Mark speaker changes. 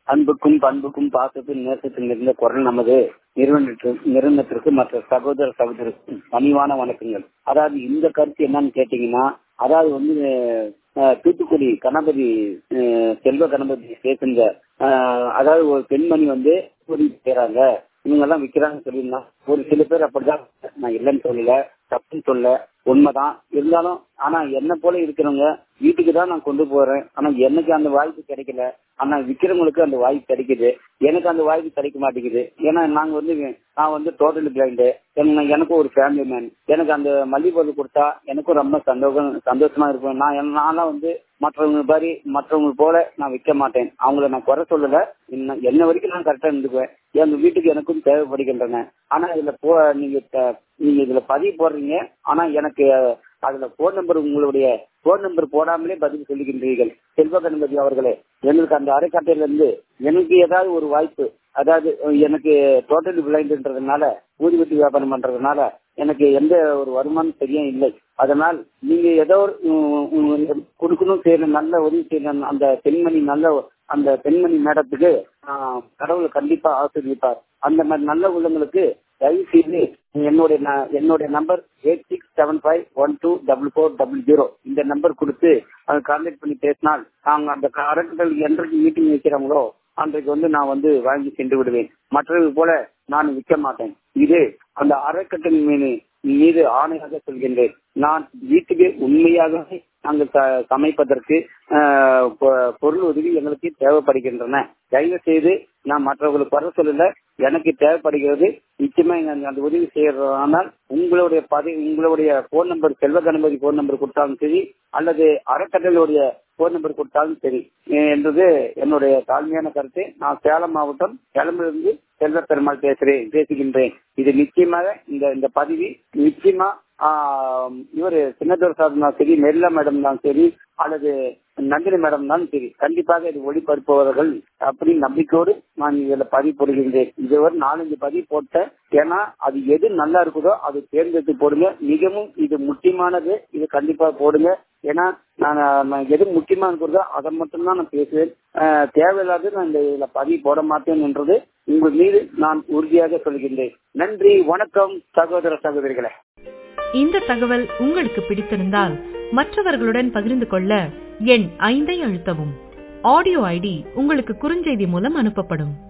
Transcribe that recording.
Speaker 1: அன்புக்கும் பண்புக்கும் பாசத்தின் நேசத்தில் இருந்த குரல் நமது நிறுவனத்திற்கு நிறுவனத்திற்கு மற்ற சகோதர சகோதரருக்கும் பணிவான வணக்கங்கள் அதாவது இந்த கருத்து என்னன்னு கேட்டீங்கன்னா அதாவது வந்து அஹ், தூத்துக்குடி கணபதி அஹ், செல்வ கணபதி பேசுங்க அதாவது ஒரு பெண்மணி வந்து ஒரு செய்றாங்க இவங்க எல்லாம் விக்கிறாங்கன்னு சொல்லியிருந்தா ஒரு சில பேர் அப்படிதான் நான் இல்லைன்னு சொல்லல தப்புன்னு சொல்ல உண்மைதான் இருந்தாலும் ஆனா என்ன போல இருக்கிறவங்க வீட்டுக்கு தான் நான் கொண்டு போறேன் ஆனா எனக்கு அந்த வாய்ப்பு கிடைக்கல ஆனா விக்கிறவங்களுக்கு அந்த வாய்ப்பு கிடைக்குது எனக்கு அந்த வாய்ப்பு கிடைக்க மாட்டேங்குது ஏன்னா நாங்க வந்து நான் வந்து டோட்டல் பிளைண்டு எனக்கும் ஒரு ஃபேமிலி மேன் எனக்கு அந்த மல்லிகை பொருள் கொடுத்தா எனக்கும் ரொம்ப சந்தோஷம் சந்தோஷமா இருக்கும் நான் என்ன- நான்லாம் வந்து மற்றவங்க மாதிரி மற்றவங்க போல நான் விற்க மாட்டேன் அவங்கள நான் குறை சொல்லல இன்ன- என்ன வரைக்கும் நான் கரெக்டா இருந்துக்குவேன் எங்க வீட்டுக்கு எனக்கும் தேவைப்படுகின்றன ஆனா இதுல போ நீங்க த- நீங்க இதுல பதிவு போடுறீங்க ஆனா எனக்கு அதுல போன் நம்பர் உங்களுடைய போன் நம்பர் போடாமலே பதில் சொல்லுகின்றீர்கள் செல்வ கணபதி அவர்களே எங்களுக்கு அந்த அரைக்கட்டையில இருந்து எனக்கு ஏதாவது ஒரு வாய்ப்பு அதாவது எனக்கு டோட்டல் பிளைண்ட்ன்றதுனால ஊதி வெட்டி வியாபாரம் பண்றதுனால எனக்கு எந்த ஒரு வருமானம் சரியா இல்லை அதனால் நீங்க ஏதோ ஒரு உம், உம், கொடுக்கணும் செய்யணும் நல்ல உதவி செய்யணும் அந்த பெண்மணி நல்ல அந்த பெண்மணி மேடத்துக்கு ஆஹ், கடவுள் கண்டிப்பா ஆசீர்விப்பார் அந்த மாதிரி நல்ல உள்ளங்களுக்கு தயவு செய்து என்னுடைய ந- என்னுடைய number eight six seven five one two double four double zero இந்த நம்பர் கொடுத்து கான்டாக்ட் பண்ணி பேசினால் நாங்க அந்த அரண்கள் என்றைக்கு மீட்டிங் வைக்கிறாங்களோ அன்றைக்கு வந்து நான் வந்து வாங்கி சென்று விடுவேன் மற்றவர்கள் போல நான் விற்க மாட்டேன் இது அந்த அறக்கட்டளை மீது மீது ஆணையாக சொல்கின்றேன் நான் வீட்டுக்கு உண்மையாகவே நாங்கள் ச- சமைப்பதற்கு ஆஹ், பொ- பொருள் உதவி எங்களுக்கு தேவைப்படுகின்றன தயவு செய்து நான் மற்றவர்களுக்கு வர சொல்லல எனக்கு தேவைப்படுகிறது நிச்சயமா எங்க அந்த உதவி செய்யறதுனால் உங்களுடைய பதவி உங்களுடைய போன் நம்பர் செல்வ கணபதி போன் நம்பர் கொடுத்தாலும் சரி அல்லது அறக்கட்டளையுடைய போன் நம்பர் கொடுத்தாலும் சரி அஹ் என்றது என்னுடைய தாழ்மையான கருத்து நான் சேலம் மாவட்டம் சேலமிலிருந்து செல்வ பெருமாள் பேசுறேன் பேசுகின்றேன் இது நிச்சயமாக இந்த இந்த பதிவு நிச்சயமா ஆஹ், இவரு சின்னதூர் சார் தான் சரி நெல்லா மேடம் தான் சரி அல்லது நந்தினி மேடம் தான் சரி கண்டிப்பாக இது ஒளிபரப்புவார்கள் அப்படின்னு நம்பிக்கையோடு நான் இதுல பதிவு போடுகின்றேன் இது ஒரு நாலஞ்சு பதிவு போட்டேன் ஏன்னா அது எது நல்லா இருக்குதோ அது தேர்ந்தெடுத்து போடுங்க மிகவும் இது முக்கியமானது இது கண்டிப்பா போடுங்க ஏன்னா நான் நான் எது முக்கியமா இருக்கிறதோ அதை மட்டும்தான் நான் பேசுவேன் ஆஹ், தேவையில்லாத நான் இந்த இதுல பதிவு போட மாட்டேன் என்றது உங்கள் மீது நான் உறுதியாக சொல்கின்றேன் நன்றி வணக்கம் சகோதர சகோதரிகளே
Speaker 2: இந்த தகவல் உங்களுக்கு பிடித்திருந்தால் மற்றவர்களுடன் பகிர்ந்து கொள்ள எண் ஐந்தை அழுத்தவும் ஆடியோ ஐடி உங்களுக்கு குறுஞ்செய்தி மூலம் அனுப்பப்படும்